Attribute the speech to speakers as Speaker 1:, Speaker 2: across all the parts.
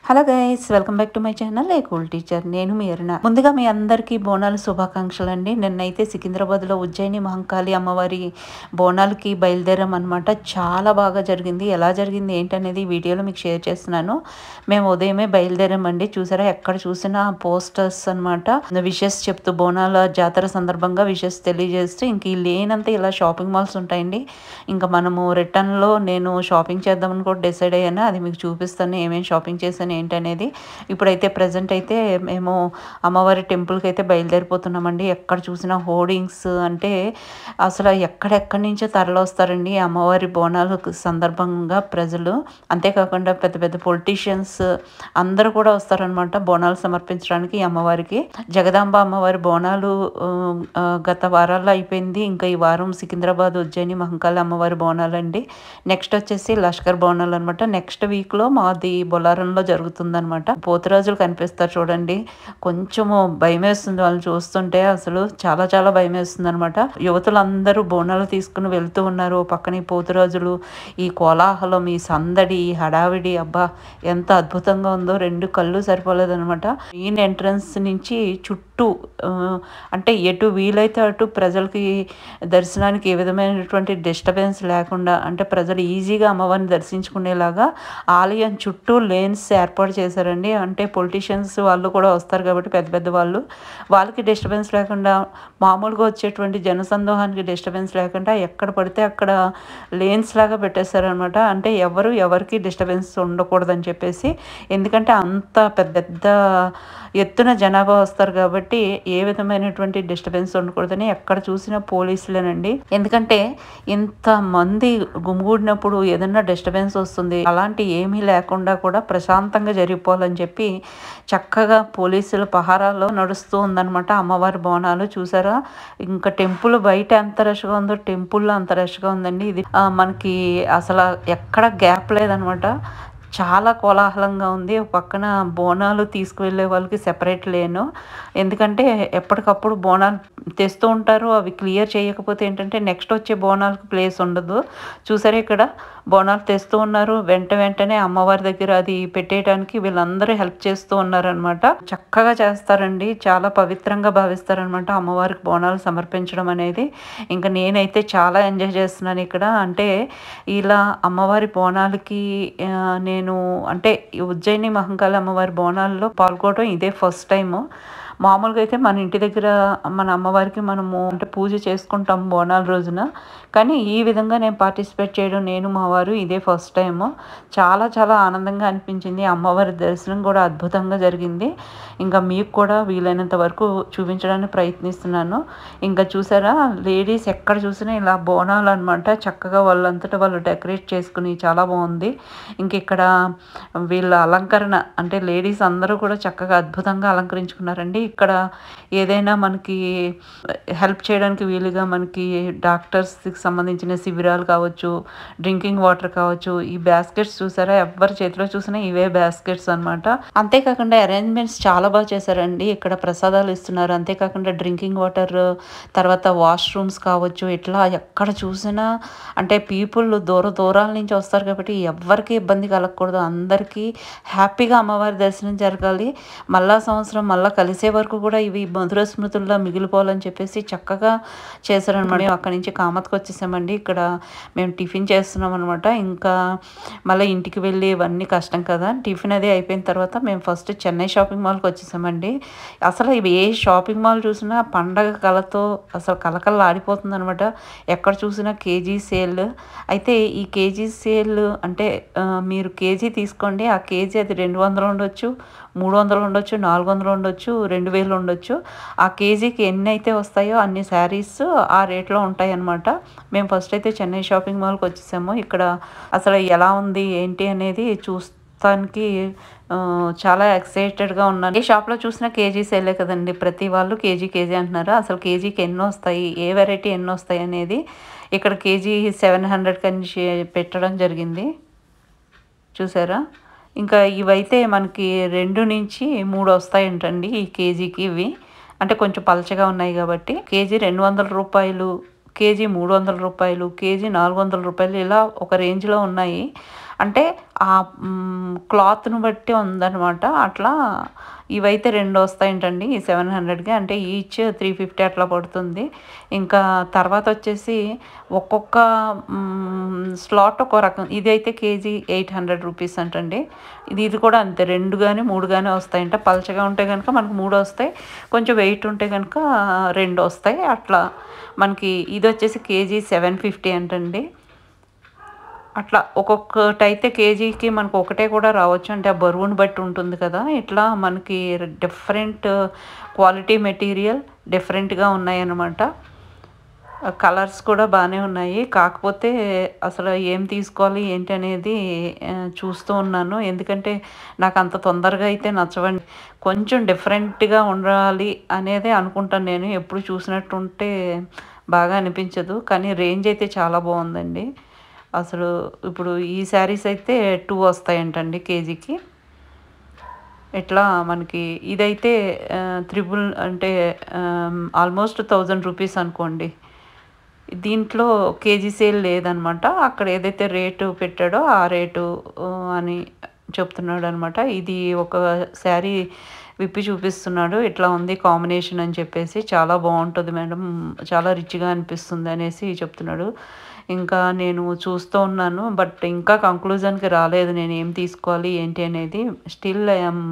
Speaker 1: Hello guys welcome back to my channel a cool teacher నేను మీ అరుణ ముందుగా మీ అందరికీ బోనాలు శుభాకాంక్షలు అండి నిన్నైతే సికింద్రాబాద్లో ఉజ్జయిని మహంకాళి అమ్మవారి బోనాలకి బయలుదేరాం అనమాట చాలా బాగా జరిగింది ఎలా జరిగింది ఏంటనేది ఈ వీడియోలో మీకు షేర్ చేస్తున్నాను మేము ఉదయమే బయలుదేరామండి చూసారా ఎక్కడ చూసినా పోస్టర్స్ అనమాట విషెస్ చెప్తూ బోనాల జాతర సందర్భంగా విషెస్ తెలియజేస్తూ ఇంక ఈ లేనంత ఇలా షాపింగ్ మాల్స్ ఉంటాయండి ఇంకా మనము రిటర్న్లో నేను షాపింగ్ చేద్దామని కూడా డిసైడ్ అయ్యాను అది మీకు చూపిస్తాను ఏమేమి షాపింగ్ చేశాను ఏంటనేది ఇప్పుడైతే ప్రజెంట్ అయితే మేము అమ్మవారి టెంపుల్కి అయితే బయలుదేరిపోతున్నామండి ఎక్కడ చూసినా హోర్డింగ్స్ అంటే అసలు ఎక్కడెక్కడి నుంచో తరలివస్తారండి ఈ అమ్మవారి బోనాలు సందర్భంగా ప్రజలు అంతేకాకుండా పెద్ద పెద్ద పొలిటీషియన్స్ అందరూ కూడా వస్తారనమాట బోనాలు సమర్పించడానికి ఈ అమ్మవారికి జగదాంబ అమ్మవారి బోనాలు ఆ, ఆ, గత వారాల్లో అయిపోయింది ఇంకా ఈ వారం సికింద్రాబాద్ ఉజ్జయిని మహంకాళి అమ్మవారి బోనాలు అండి నెక్స్ట్ వచ్చేసి లష్కర్ బోనాలు అనమాట నెక్స్ట్ వీక్లో మాది బొలారంలో జరుగుతుందన్నమాట పోతురాజులు కనిపిస్తారు చూడండి కొంచెము భయం వేస్తుంది వాళ్ళని చూస్తుంటే అసలు చాలా చాలా భయం వేస్తుంది అనమాట యువతులందరూ బోనాలు తీసుకుని వెళ్తూ ఉన్నారు ఓ పక్కన ఈ పోతురాజులు ఈ కోలాహలం ఈ సందడి ఈ హడావిడి అబ్బా ఎంత అద్భుతంగా ఉందో రెండు కళ్ళు సరిపోలేదన్నమాట మెయిన్ ఎంట్రన్స్ నుంచి చుట్టూ ఆ, అంటే ఎటు వీలైతే అటు ప్రజలకి దర్శనానికి ఏ విధమైనటువంటి డిస్టర్బెన్స్ లేకుండా అంటే ప్రజలు ఈజీగా అమ్మవారిని దర్శించుకునేలాగా ఆలయం చుట్టూ లేన్స్ ఏర్పాటు చేశారండి అంటే పొలిటీషియన్స్ వాళ్ళు కూడా వస్తారు కాబట్టి పెద్ద పెద్ద వాళ్ళు వాళ్ళకి డిస్టర్బెన్స్ లేకుండా మామూలుగా వచ్చేటువంటి జనసందోహానికి డిస్టర్బెన్స్ లేకుండా ఎక్కడ పడితే అక్కడ లేన్స్ లాగా పెట్టేశారనమాట అంటే ఎవరు ఎవరికి డిస్టర్బెన్స్ ఉండకూడదని చెప్పేసి ఎందుకంటే అంత పెద్ద పెద్ద ఎత్తున జనాభా వస్తారు కాబట్టి ఏ విధమైనటువంటి డిస్టర్బెన్స్ ఉండకూడదని ఎక్కడ చూసినా పోలీసులేనండి ఎందుకంటే ఇంతమంది గుమిగూడినప్పుడు ఏదన్నా డిస్టర్బెన్స్ వస్తుంది అలాంటి ఏమీ లేకుండా కూడా ప్రశాంతంగా జరిగిపోవాలని చెప్పి చక్కగా పోలీసుల పహారాల్లో నడుస్తూ ఉందన్నమాట అమ్మవారి బోనాలు చూసారా ఇంకా టెంపుల్ బయట ఎంత రష్గా ఉందో టెంపుల్లో అంత రష్గా ఉందండి ఇది ఆ, మనకి అసలు ఎక్కడ గ్యాప్ లేదనమాట చాలా కోలాహలంగా ఉంది ఒక పక్కన బోనాలు తీసుకువెళ్ళే వాళ్ళకి సెపరేట్ లేను ఎందుకంటే ఎప్పటికప్పుడు బోనాలు తెస్తూ ఉంటారు అవి క్లియర్ చేయకపోతే ఏంటంటే నెక్స్ట్ వచ్చే బోనాలకు ప్లేస్ ఉండదు చూసారా ఇక్కడ బోనాలు తెస్తూ ఉన్నారు వెంట వెంటనే అమ్మవారి దగ్గర అది పెట్టేయడానికి వీళ్ళందరూ హెల్ప్ చేస్తూ ఉన్నారనమాట చక్కగా చేస్తారండి చాలా పవిత్రంగా భావిస్తారనమాట అమ్మవారికి బోనాలు సమర్పించడం అనేది ఇంకా నేనైతే చాలా ఎంజాయ్ చేస్తున్నాను ఇక్కడ అంటే ఇలా అమ్మవారి బోనాలకి ఆ, నేను అంటే ఈ ఉజ్జయిని మహంకాళి అమ్మవారి బోనాల్లో పాల్గొనడం ఇదే ఫస్ట్ టైము మామూలుగా అయితే మన ఇంటి దగ్గర మన అమ్మవారికి మనము అంటే పూజ చేసుకుంటాం బోనాల రోజున కానీ ఈ విధంగా నేను పార్టిసిపేట్ చేయడం నేను మా వారు ఇదే ఫస్ట్ టైము చాలా చాలా ఆనందంగా అనిపించింది అమ్మవారి దర్శనం కూడా అద్భుతంగా జరిగింది ఇంకా మీకు కూడా వీలైనంత వరకు చూపించడానికి ప్రయత్నిస్తున్నాను ఇంకా చూసారా లేడీస్ ఎక్కడ చూసినా ఇలా బోనాలు అనమాట చక్కగా వాళ్ళంతటా వాళ్ళు డెకరేట్ చేసుకుని చాలా బాగుంది ఇంక ఇక్కడ వీళ్ళ అలంకరణ అంటే లేడీస్ అందరూ కూడా చక్కగా అద్భుతంగా అలంకరించుకున్నారండి ఇక్కడ ఏదైనా మనకి హెల్ప్ చేయడానికి వీలుగా మనకి డాక్టర్స్కి సంబంధించిన శిబిరాలు కావచ్చు డ్రింకింగ్ వాటర్ కావచ్చు ఈ బాస్కెట్స్ చూసారా ఎవరి చేతిలో చూసినా ఇవే బాస్కెట్స్ అన్నమాట అంతేకాకుండా అరేంజ్మెంట్స్ చాలా బాగా చేశారండి ఇక్కడ ప్రసాదాలు ఇస్తున్నారు అంతేకాకుండా డ్రింకింగ్ వాటర్ తర్వాత వాష్రూమ్స్ కావచ్చు ఇట్లా ఎక్కడ చూసినా అంటే పీపుల్ దూర దూరాల నుంచి వస్తారు కాబట్టి ఎవరికి ఇబ్బంది కలగకూడదు అందరికీ హ్యాపీగా అమ్మవారి దర్శనం జరగాలి మళ్ళా సంవత్సరం మళ్ళా కలిసే వరకు కూడా ఇవి మధుర స్మృతుల్లో మిగిలిపోవాలని చెప్పేసి చక్కగా చేశారనమాట మేము అక్కడి నుంచి కామత్కి వచ్చేసామండి ఇక్కడ మేము టిఫిన్ చేస్తున్నాం అనమాట ఇంకా మళ్ళీ ఇంటికి వెళ్ళి ఇవన్నీ కష్టం కదా టిఫిన్ అది అయిపోయిన తర్వాత మేము ఫస్ట్ చెన్నై షాపింగ్ మాల్కి వచ్చేసామండి అసలు ఇవి ఏ షాపింగ్ మాల్ చూసినా పండగ కళతో అసలు కలకల ఆడిపోతుంది అనమాట ఎక్కడ చూసినా కేజీ సేల్ అయితే ఈ కేజీ సేల్ అంటే ఆ, మీరు కేజీ తీసుకోండి ఆ కేజీ అది రెండు వందలు ఉండొచ్చు మూడు వందలు ఉండొచ్చు నాలుగు వందలు ఉండొచ్చు రెండు వేలు ఉండొచ్చు ఆ కేజీకి ఎన్ని అయితే వస్తాయో అన్ని శారీస్ ఆ రేట్లో ఉంటాయి అన్నమాట మేము ఫస్ట్ అయితే చెన్నై షాపింగ్ మాల్కి వచ్చేసాము ఇక్కడ అసలు ఎలా ఉంది ఏంటి అనేది చూస్తానికి ఆ, చాలా ఎక్సైటెడ్గా ఉన్నాను ఏ షాప్లో చూసినా కేజీ సేలే కదండి ప్రతి వాళ్ళు కేజీ కేజీ అంటున్నారు అసలు కేజీకి ఎన్ని వస్తాయి ఏ వెరైటీ ఎన్ని వస్తాయి అనేది ఇక్కడ కేజీ సెవెన్ హండ్రెడ్ కని పెట్టడం జరిగింది చూసారా ఇంకా ఇవైతే మనకి రెండు నుంచి మూడు వస్తాయంటండి ఈ కేజీకి ఇవి అంటే కొంచెం పలచగా ఉన్నాయి కాబట్టి కేజీ రెండు వందల రూపాయలు కేజీ మూడు వందల రూపాయలు కేజీ నాలుగు వందల రూపాయలు ఇలా ఒక రేంజ్లో ఉన్నాయి అంటే ఆ క్లాత్ను బట్టి ఉందన్నమాట అట్లా ఇవైతే రెండు వస్తాయంటండి ఈ సెవెన్ హండ్రెడ్కి అంటే ఈచ్ త్రీ ఫిఫ్టీ అట్లా పడుతుంది ఇంకా తర్వాత వచ్చేసి ఒక్కొక్క స్లాట్ ఒక రకం ఇది అయితే కేజీ ఎయిట్ హండ్రెడ్ రూపీస్ అంటండి ఇది ఇది కూడా అంతే రెండు కానీ మూడు కానీ వస్తాయంట పలచగా ఉంటే కనుక మనకు మూడు వస్తాయి కొంచెం వెయిట్ ఉంటే కనుక రెండు వస్తాయి అట్లా మనకి ఇది వచ్చేసి కేజీ సెవెన్ ఫిఫ్టీ అంటండి అట్లా ఒక్కొక్కటి అయితే కేజీకి మనకు ఒకటే కూడా రావచ్చు అంటే ఆ బరువుని బట్టి ఉంటుంది కదా ఇట్లా మనకి డిఫరెంట్ క్వాలిటీ మెటీరియల్ డిఫరెంట్గా ఉన్నాయన్నమాట కలర్స్ కూడా బాగానే ఉన్నాయి కాకపోతే అసలు ఏం తీసుకోవాలి ఏంటి అనేది ఆ, చూస్తూ ఉన్నాను ఎందుకంటే నాకు అంత తొందరగా అయితే నచ్చవండి కొంచెం డిఫరెంట్గా ఉండాలి అనేది అనుకుంటాను నేను ఎప్పుడు చూసినట్టుంటే బాగా అనిపించదు కానీ రేంజ్ అయితే చాలా బాగుందండి అసలు ఇప్పుడు ఈ శారీస్ అయితే టూ వస్తాయంటండి కేజీకి ఇట్లా మనకి ఇదైతే త్రిబుల్ అంటే ఆల్మోస్ట్ థౌజండ్ రూపీస్ అనుకోండి దీంట్లో కేజీ సేల్ లేదనమాట అక్కడ ఏదైతే రేటు పెట్టాడో ఆ రేటు ఆ, అని చెప్తున్నాడు అనమాట ఇది ఒక శారీ విప్పి చూపిస్తున్నాడు ఇట్లా ఉంది కాంబినేషన్ అని చెప్పేసి చాలా బాగుంటుంది మేడం చాలా రిచ్గా అనిపిస్తుంది అనేసి చెప్తున్నాడు ఇంకా నేను చూస్తూ ఉన్నాను బట్ ఇంకా కంక్లూజన్కి రాలేదు నేను ఏం తీసుకోవాలి ఏంటి అనేది స్టిల్ ఐఎమ్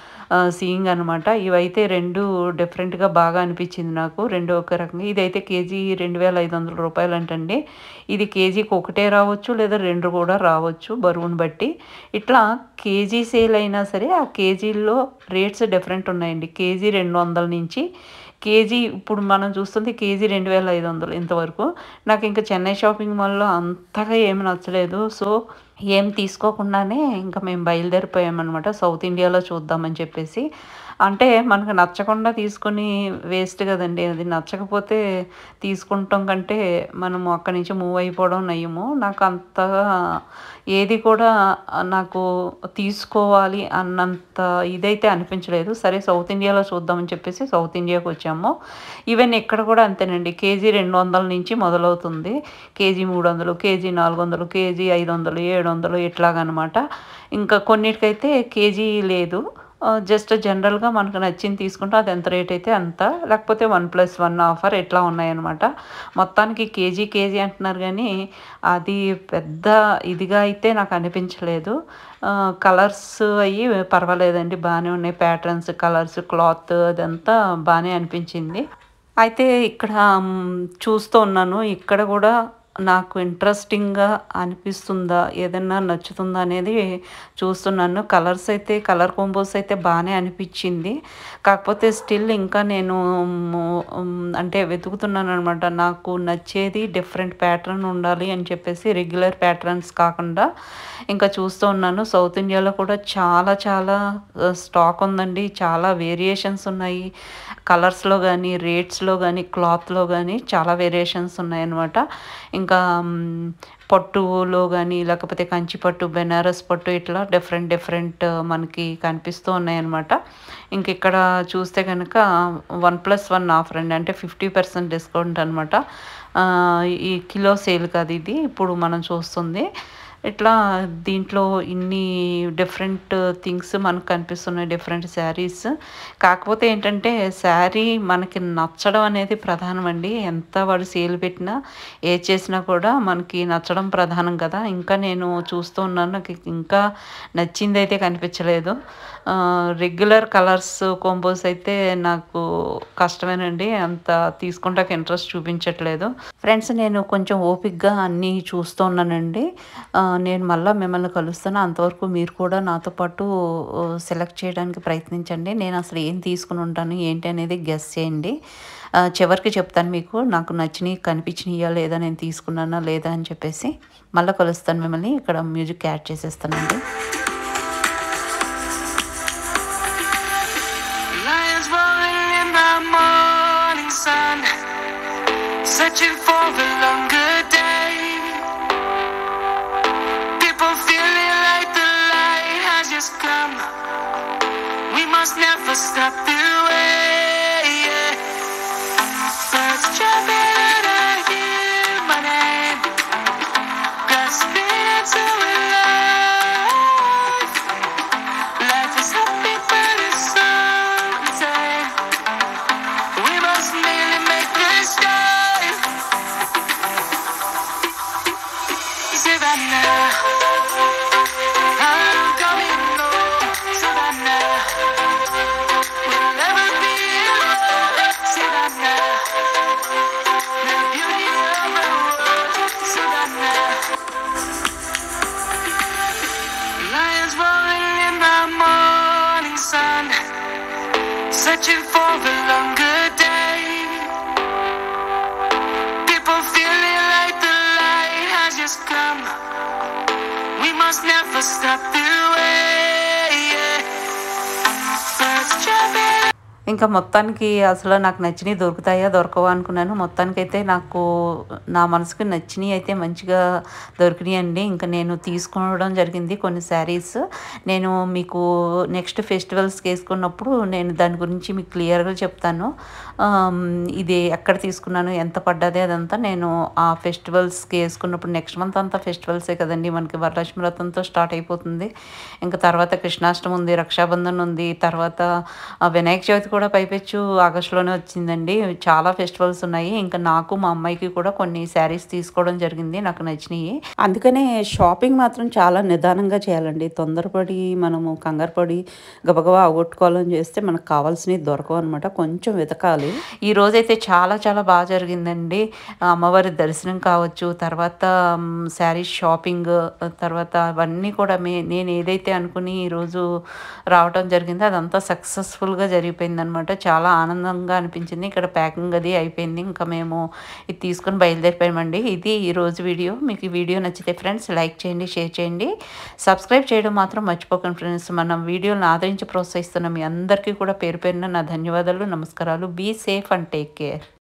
Speaker 1: సీయింగ్ అనమాట ఇవైతే రెండు డిఫరెంట్గా బాగా అనిపించింది నాకు రెండు ఒక రకంగా ఇదైతే కేజీ రెండు వేల ఐదు వందల రూపాయలు అంటండి ఇది కేజీకి ఒకటే రావచ్చు లేదా రెండు కూడా రావచ్చు బరువుని బట్టి ఇట్లా కేజీ సేల్ అయినా సరే ఆ కేజీల్లో రేట్స్ డిఫరెంట్ ఉన్నాయండి కేజీ రెండు వందల నుంచి కేజీ ఇప్పుడు మనం చూస్తుంది కేజీ రెండు వేల ఐదు వందలు ఇంతవరకు నాకు ఇంకా చెన్నై షాపింగ్ మాల్లో అంతగా ఏమి నచ్చలేదు సో ఏం తీసుకోకుండానే ఇంకా మేము బయలుదేరిపోయామన్నమాట సౌత్ ఇండియాలో చూద్దామని చెప్పేసి అంటే మనకు నచ్చకుండా తీసుకొని వేస్ట్ కదండి అది నచ్చకపోతే తీసుకుంటాం కంటే మనము అక్కడి నుంచి మూవ్ అయిపోవడం నయము నాకు అంతగా ఏది కూడా నాకు తీసుకోవాలి అన్నంత ఇదైతే అనిపించలేదు సరే సౌత్ ఇండియాలో చూద్దామని చెప్పేసి సౌత్ ఇండియాకి వచ్చాము ఈవెన్ ఇక్కడ కూడా అంతేనండి కేజీ రెండు వందల నుంచి మొదలవుతుంది కేజీ మూడు వందలు కేజీ నాలుగు వందలు కేజీ ఐదు వందలు ఏడు వందలు ఇట్లాగనమాట ఇంకా కొన్నిటికైతే కేజీ లేదు జస్ట్ జనరల్గా మనకు నచ్చింది తీసుకుంటే అది ఎంత రేట్ అయితే అంత లేకపోతే వన్ ప్లస్ వన్ ఆఫర్ ఇట్లా ఉన్నాయన్నమాట మొత్తానికి కేజీ కేజీ అంటున్నారు కానీ అది పెద్ద ఇదిగా అయితే నాకు అనిపించలేదు కలర్స్ అయ్యి పర్వాలేదండి బాగానే ఉన్నాయి ప్యాటర్న్స్ కలర్స్ క్లాత్ అదంతా బాగానే అనిపించింది అయితే ఇక్కడ మ్, చూస్తూ ఉన్నాను ఇక్కడ కూడా నాకు ఇంట్రెస్టింగ్గా అనిపిస్తుందా ఏదైనా నచ్చుతుందా అనేది చూస్తున్నాను కలర్స్ అయితే కలర్ కాంబోస్ అయితే బాగానే అనిపించింది కాకపోతే స్టిల్ ఇంకా నేను మ్, మ్, అంటే వెతుకుతున్నాను అనమాట నాకు నచ్చేది డిఫరెంట్ ప్యాటర్న్ ఉండాలి అని చెప్పేసి రెగ్యులర్ ప్యాటర్న్స్ కాకుండా ఇంకా చూస్తూ ఉన్నాను సౌత్ ఇండియాలో కూడా చాలా చాలా స్టాక్ ఉందండి చాలా వేరియేషన్స్ ఉన్నాయి కలర్స్లో కానీ రేట్స్లో కానీ క్లాత్లో కానీ చాలా వేరియేషన్స్ ఉన్నాయన్నమాట ఇంకా మ్, పట్టులో కానీ లేకపోతే కంచి పట్టు బెనారస్ పట్టు ఇట్లా డిఫరెంట్ డిఫరెంట్ మనకి కనిపిస్తూ ఉన్నాయన్నమాట ఇంక ఇక్కడ చూస్తే కనుక వన్ ప్లస్ వన్ ఆఫర్ అండి అంటే ఫిఫ్టీ పర్సెంట్ డిస్కౌంట్ అనమాట ఈ కిలో సేల్ కాదు ఇది ఇప్పుడు మనం చూస్తుంది ఇట్లా దీంట్లో ఇన్ని డిఫరెంట్ థింగ్స్ మనకు కనిపిస్తున్నాయి డిఫరెంట్ శారీస్ కాకపోతే ఏంటంటే శారీ మనకి నచ్చడం అనేది ప్రధానం అండి ఎంత వాడు సేల్ పెట్టినా ఏ చేసినా కూడా మనకి నచ్చడం ప్రధానం కదా ఇంకా నేను చూస్తూ ఉన్నాను నాకు ఇంకా నచ్చింది అయితే కనిపించలేదు రెగ్యులర్ కలర్స్ కోంబోస్ అయితే నాకు కష్టమేనండి అంత తీసుకుంటాక ఇంట్రెస్ట్ చూపించట్లేదు ఫ్రెండ్స్ నేను కొంచెం ఓపిక్గా అన్నీ చూస్తూ ఉన్నానండి ఆ, నేను మళ్ళీ మిమ్మల్ని కలుస్తాను అంతవరకు మీరు కూడా నాతో పాటు సెలెక్ట్ చేయడానికి ప్రయత్నించండి నేను అసలు ఏం తీసుకుని ఉంటాను ఏంటి అనేది గెస్ చేయండి ఆ, చివరికి చెప్తాను మీకు నాకు నచ్చినవి కనిపించినాయా లేదా నేను తీసుకున్నానా లేదా అని చెప్పేసి మళ్ళీ కలుస్తాను మిమ్మల్ని ఇక్కడ మ్యూజిక్ యాడ్ చేసేస్తానండి
Speaker 2: Lions roaring in the morning sun, searching for a longer day. People feeling like the light has just come. We must never stop the way. yeah. Birds jumping and I hear my name, grasping into a love. searching for a longer day. People feeling like the light has just come. We must never stop the way. Yeah. Birds jumping.
Speaker 1: ఇంకా మొత్తానికి అసలు నాకు నచ్చినవి దొరుకుతాయా దొరకవా అనుకున్నాను మొత్తానికి అయితే నాకు నా మనసుకు నచ్చినవి అయితే మంచిగా దొరికినాయి అండి ఇంకా నేను తీసుకోవడం జరిగింది కొన్ని శారీస్ నేను మీకు నెక్స్ట్ ఫెస్టివల్స్కి వేసుకున్నప్పుడు నేను దాని గురించి మీకు క్లియర్గా చెప్తాను ఆమ్, ఇది ఎక్కడ తీసుకున్నాను ఎంత పడ్డది అదంతా నేను ఆ ఫెస్టివల్స్కి వేసుకున్నప్పుడు నెక్స్ట్ మంత్ అంతా ఫెస్టివల్సే కదండి మనకి వరలక్ష్మి వ్రతంతో స్టార్ట్ అయిపోతుంది ఇంకా తర్వాత కృష్ణాష్టమి ఉంది రక్షాబంధన్ ఉంది తర్వాత ఆ, వినాయక చవితి కూడా పైపెచ్చు ఆగస్టులోనే వచ్చిందండి చాలా ఫెస్టివల్స్ ఉన్నాయి ఇంకా నాకు మా అమ్మాయికి కూడా కొన్ని శారీస్ తీసుకోవడం జరిగింది నాకు నచ్చినాయి అందుకనే షాపింగ్ మాత్రం చాలా నిదానంగా చేయాలండి తొందరపడి మనము కంగారు పడి గబగబా అవగొట్టుకోవాలని చేస్తే మనకు కావాల్సినవి దొరకవు అనమాట కొంచెం వెతకాలి ఈ రోజైతే చాలా చాలా బాగా జరిగిందండి అమ్మవారి దర్శనం కావచ్చు తర్వాత శారీ షాపింగ్ తర్వాత అవన్నీ కూడా మే నేను ఏదైతే అనుకుని ఈరోజు రావటం జరిగిందో అదంతా సక్సెస్ఫుల్గా జరిగిపోయింది అనమాట చాలా ఆనందంగా అనిపించింది ఇక్కడ ప్యాకింగ్ అది అయిపోయింది ఇంకా మేము ఇది తీసుకొని బయలుదేరిపోయామండి ఇది ఈ రోజు వీడియో మీకు ఈ వీడియో నచ్చితే ఫ్రెండ్స్ లైక్ చేయండి షేర్ చేయండి సబ్స్క్రైబ్ చేయడం మాత్రం మర్చిపోకండి ఫ్రెండ్స్ మన వీడియోలను ఆదరించి ప్రోత్సహిస్తున్న మీ అందరికీ కూడా పేరు పేరున నా ధన్యవాదాలు నమస్కారాలు be safe and take care